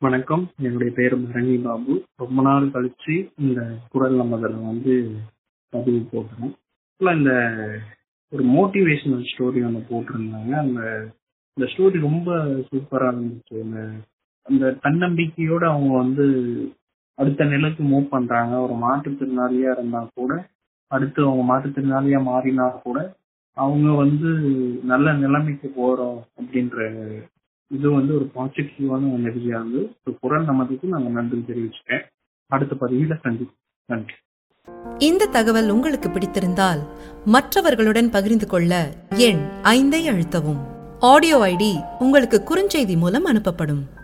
வணக்கம் என்னுடைய பேர் மரணி பாபு ரொம்ப நாள் கழிச்சு இந்த குரல் நமதில் வந்து பதிவு போட்டேன் ஆக்சுவலாக இந்த ஒரு மோட்டிவேஷனல் ஸ்டோரி ஒன்று போட்டிருந்தாங்க அந்த இந்த ஸ்டோரி ரொம்ப சூப்பராக இருந்துச்சு அந்த அந்த தன்னம்பிக்கையோட அவங்க வந்து அடுத்த நிலைக்கு மூவ் பண்றாங்க ஒரு மாற்றுத்திறனாளியா இருந்தா கூட அடுத்து அவங்க மாற்றுத்திறனாளியா மாறினா கூட அவங்க வந்து நல்ல நிலைமைக்கு போறோம் அப்படின்ற இது வந்து ஒரு பாசிட்டிவான நெறியா இருந்து ஒரு குரல் நமதுக்கு நாங்கள் நன்றி தெரிவிச்சுட்டேன் அடுத்த பதிவில் சந்திப்போம் நன்றி இந்த தகவல் உங்களுக்கு பிடித்திருந்தால் மற்றவர்களுடன் பகிர்ந்து கொள்ள எண் ஐந்தை அழுத்தவும் ஆடியோ ஐடி உங்களுக்கு குறுஞ்செய்தி மூலம் அனுப்பப்படும்